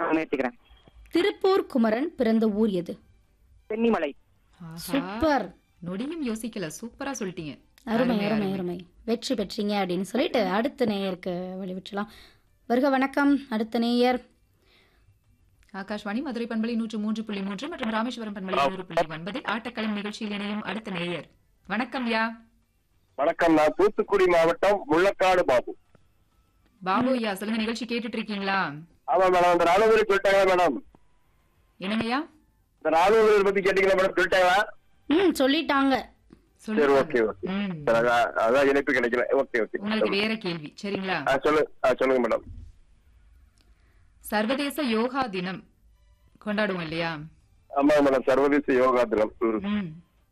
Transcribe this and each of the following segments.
முயற்சிக்கிறேன் திருப்பூர் குமரன் பிறந்த ஊர் எது சென்னிமலை ஆஹா. சூப்பர் நொடியும் யோசிக்கல சூப்பரா சொல்லிட்டீங்க அருமை அருமை, அருமை அருமை. அருமை வெற்றி பெற்றீங்க அப்படின்னு சொல்லிட்டு அடுத்த நேயருக்கு வழிவிட்டலாம் வருக வணக்கம் அடுத்த நேயர் ஆகாஷ்வாணி மதுரை பண்பலை நூற்று மூன்று புள்ளி மூன்று மற்றும் ராமேஸ்வரம் பண்பலை நூறு புள்ளி ஒன்பதில் ஆட்டக்களம் நிகழ்ச்சியில் இணையும் அடுத்த நேயர் வணக்கம் யா வணக்கம் நான் தூத்துக்குடி மாவட்டம் முள்ளக்காடு பாபு பாபு ஐயா சொல்லுங்க நிகழ்ச்சி கேட்டுட்டு இருக்கீங்களா ஆமா மேடம் இந்த ராணுவ சொல்லிட்டாங்களா மேடம் என்னங்கய்யா இந்த ராணுவ பத்தி கேட்டீங்களா மேடம் சொல்லிட்டாங்களா ம் சொல்லிட்டாங்க சரி சொல்லுங்க ஓகே ஓகே ம். சரி, அதான் அதான் இணைப்பு கிடைக்கல ஓகே ஓகே உங்களுக்கு வேற கேள்வி சரிங்களா ஆ, சொல்லு ஆ, சொல்லுங்க மேடம் சர்வதேச யோகா தினம் கொண்டாடுவோம் இல்லையா ஆமா மேடம் சர்வதேச யோகா தினம் ம். ம்.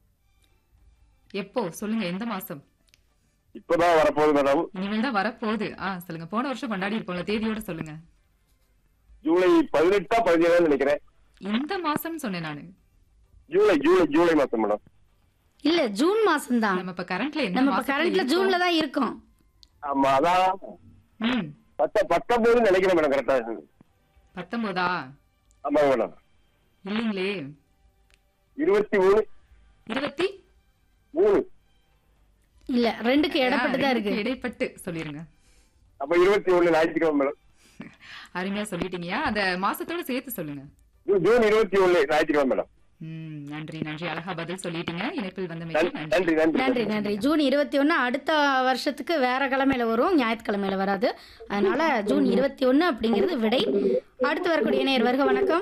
எப்போ சொல்லுங்க எந்த மாசம் இப்பதான் வரப்போகுது மேடம் இனிமேல் தான் வரப்போகுது ஆ சொல்லுங்க போன வருஷம் கொண்டாடி இருப்போம்ல தேதியோட சொல்லுங்க ஜூலை பதினெட்டா பதினேழு நினைக்கிறேன் இந்த மாசம் சொன்னேன் நானு ஜூலை ஜூலை ஜூலை மாசம் மேடம் இல்ல ஜூன் மாசம் தான் நம்ம இப்ப கரண்ட்ல என்ன நம்ம இப்ப மாசத்துல கரண்ட்ல இருக்கோம்? ஜூன்ல தான் இருக்கோம் ஆமா அதான் ம். பத்த பத்தொன்பது நினைக்கிறேன் மேடம் கரெக்டா பத்தொன்பதா ஆமா மேடம் இல்லீங்களே இருபத்தி மூணு இருபத்தி மூணு இல்ல ரெண்டுக்கு இடப்பட்டு தான் ஆ, இருக்கு ரெண்டுக்கு இடைப்பட்டு சொல்லிருங்க அப்ப இருபத்தி ஒண்ணு ஞாயிற்றுக்கிழமை மேடம் அருமையா சொல்லிட்டீங்கயா அந்த மாசத்தோட சேர்த்து சொல்லுங்க ஜூ- ஜூன் இருபத்தி ஒண்ணு ஞாயிற்றுக்கிழமை மேடம் ம் நன்றி நன்றி அழகா பதில் சொல்லிட்டீங்க இணைப்பில் வந்த நன்றி நன்றி நன்றி நன்றி நன்றி நன்றி ஜூன் இருபத்தி ஒன்று அடுத்த வருஷத்துக்கு வேற கிழமையில வரும் ஞாயிற்றுக்கிழமையில வராது அதனால ஜூன் இருபத்தி ஒன்று அப்படிங்கிறது விடை அடுத்து வரக்கூடிய நேயர் வருக வணக்கம்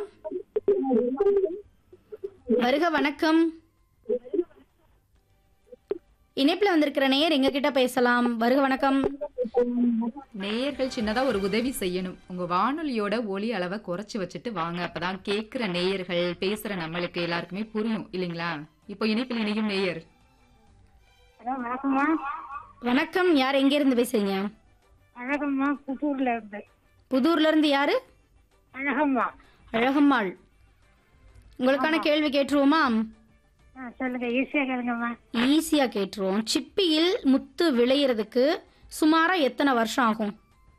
வருக வணக்கம் இணைப்புல வந்திருக்கிற நேயர் எங்க கிட்ட பேசலாம் வருக வணக்கம் நேயர்கள் சின்னதா ஒரு உதவி செய்யணும் உங்க வானொலியோட ஒலி அளவை குறைச்சு வச்சுட்டு வாங்க அப்பதான் கேக்குற நேயர்கள் பேசுற நம்மளுக்கு எல்லாருக்குமே புரியும் இல்லைங்களா இப்போ இணைப்பில் இணையும் நேயர் ஹலோ வணக்கம்மா வணக்கம் யார் எங்க இருந்து பேசுறீங்க அழகம்மா புத்தூர்ல இருந்து புதூர்ல இருந்து யாரு அழகம்மா அழகம்மாள் உங்களுக்கான கேள்வி கேட்டுருவோமா ஆ சொல்லுங்க ஈஸியா கேளுங்கம்மா ஈஸியா கேட்டுருவோம் சிப்பியில் முத்து விளையிறதுக்கு சுமாரா எத்தனை வருஷம் ஆகும்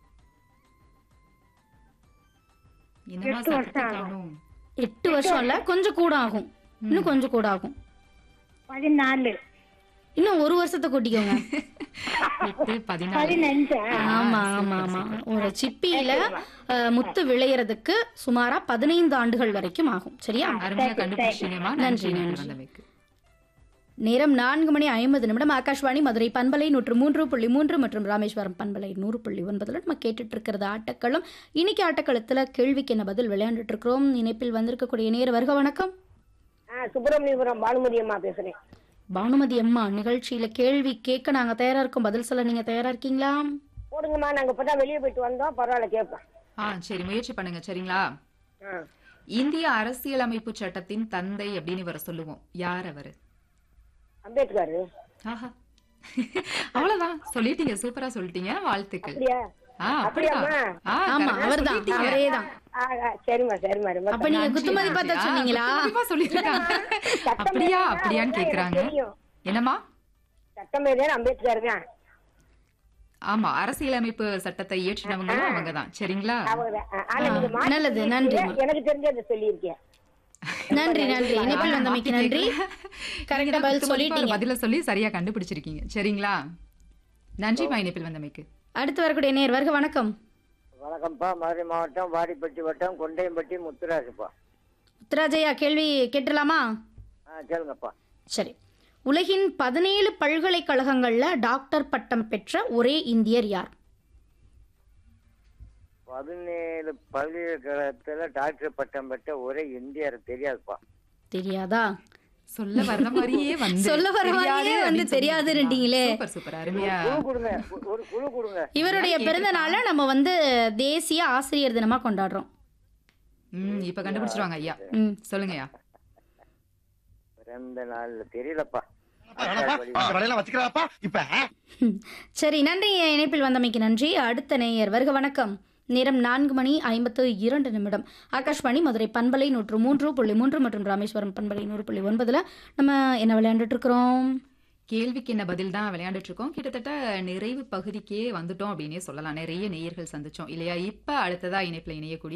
என்னமா எட்டு வருஷம் சத்தத்தை ஆகும். காணோம்? எட்டு வருஷம் இல்ல கொஞ்சம் கூட ஆகும் இன்னும் கொஞ்சம் கூட ஆகும் பதினாலு இன்னும் ஒரு வருஷத்தை கூட்டிக்கோங்க எட்டு பதினாலு பதினஞ்சா ஆமா ஆமா ஆமா ஒரு சிப்பியில அஹ், முத்து விளையிறதுக்கு சுமாரா பதினைந்து ஆண்டுகள் வரைக்கும் ஆகும் சரியா அருமையா கண்டுபிடிச்சீங்கம்மா நன்றி நன்றி, நன்றி நன்றி. வந்தமைக்கு நேரம் நான்கு மணி ஐம்பது நிமிடம் ஆகாஷ்வாணி மதுரை பண்பலை நூற்று மூன்று புள்ளி மூன்று மற்றும் ராமேஸ்வரம் பண்பலை நூறு புள்ளி ஒன்பதுல நம்ம கேட்டுட்டு இருக்கிறது ஆட்டக்களம் இன்னைக்கு ஆட்டக்களத்துல கேள்விக்கு என்ன பதில் விளையாண்டுட்டு இருக்கிறோம் இணைப்பில் வந்திருக்கக்கூடிய நேர வருக வணக்கம் சுப்பிரமணியபுரம் பானுமதி அம்மா பேசுறேன் பானுமதி அம்மா நிகழ்ச்சியில கேள்வி கேட்க நாங்க தயாரா இருக்கோம் பதில் சொல்ல நீங்க தயாரா இருக்கீங்களா போடுங்கம்மா நாங்க இப்பதான் வெளியே போயிட்டு வந்தோம் பரவாயில்ல கேட்போம் ஆ சரி முயற்சி பண்ணுங்க சரிங்களா ஆ. இந்திய அரசியலமைப்பு சட்டத்தின் தந்தை அப்படின்னு இவரை சொல்லுவோம் யார் அவரு அம்பேத்கர் ஆஹா அவ்வளவுதான் சொல்லிட்டீங்க சூப்பரா சொல்லிட்டீங்க வாழ்த்துக்கள் அப்படியா ஆ அப்படிதான் அப்படியாம்மா? ஆ, ஆமா correct ஆ அவர்தான் சொல்லிட்டீங்க. அவரேதான் ஆ, ஆ, சரிம்மா சரிம்மா ரொம்ப அப்ப நீங்க நன்றி, குத்துமதி நன்றி. பார்த்தா ஆ, சொன்னீங்களா குத்துமதிப்பா சொல்லிருக்காங்க சட்டம் அப்படியா மேதைன்னா அப்படியான்னு அவர்தான் கேக்குறாங்க எனக்கு தெரியும். என்னம்மா சட்டமேதான் அம்பேத்கர் தான் ஆமா அரசியலமைப்பு சட்டத்தை இயற்றினவங்களும் அவங்கதான் சரிங்களா அவர்தான். ஆ, ஆனா நீங்க மாத்தி நல்லது, சொல்லியிருக்கீங்க. நன்றிம்மா. எனக்கு தெரிஞ்சதை சொல்லியிருக்கேன் நன்றி நன்றி இணைப்பில் வந்தமைக்கு நன்றி கரெக்டா பதில் சொல்லிட்டீங்க பதில சொல்லி சரியா கண்டுபிடிச்சிருக்கீங்க சரிங்களா நன்றிமா இணைப்பில் வந்தமைக்கு அடுத்து வரக்கூடிய நேர் வருக வணக்கம் வணக்கம்ப்பா மதுரை மாவட்டம் வாடிப்பட்டி வட்டம் கொண்டையம்பட்டி முத்துராஜப்பா உத்தராஜயா கேள்வி கேட்டுலாமா ஆ கேளுங்கப்பா சரி உலகின் பதினேழு பல்கலைக்கழகங்கள்ல டாக்டர் பட்டம் பெற்ற ஒரே இந்தியர் யார் பதினேழு பல்கலைக்கழகத்துல டாக்டர் பட்டம் பெற்ற ஒரே இந்தியர் தெரியாதுப்பா தெரியாதா சொல்ல வர்ற மாதிரியே வந்து சொல்ல வர மாதிரியே தெரியாது வந்து அப்படின்னு தெரியாதுன்னுட்டீங்களே. சூப்பர் சூப்பர் அருமையா குழு கொடுங்க ஒ- ஒரு குழு கொடுங்க இவருடைய பிறந்த நாளை நம்ம வந்து தேசிய ஆசிரியர் தினமா கொண்டாடுறோம் ம் இப்ப கண்டுபிடிச்சிருவாங்க ஐயா ம் சொல்லுங்கய்யா பிறந்த நாள்ல தெரியலப்பா வேலையெல்லாம் வச்சுக்கிறாப்பா இப்ப சரி நன்றி இணைப்பில் வந்தமைக்கு நன்றி அடுத்த நேயர் வருக வணக்கம் நேரம் நான்கு மணி ஐம்பத்து இரண்டு நிமிடம் ஆகாஷ்வாணி மதுரை பண்பலை நூற்று மூன்று புள்ளி மூன்று மற்றும் ராமேஸ்வரம் பண்பலை நூறு புள்ளி ஒன்பதுல நம்ம என்ன விளையாண்டுட்டு இருக்கிறோம் கேள்விக்கு என்ன பதில் தான் விளையாண்டுட்டு இருக்கோம் கிட்டத்தட்ட நிறைவு பகுதிக்கே வந்துட்டோம் அப்படின்னே சொல்லலாம் நிறைய நேயர்கள் சந்திச்சோம் இல்லையா இப்ப அடுத்ததா இணைப்புல இணையக்கூடிய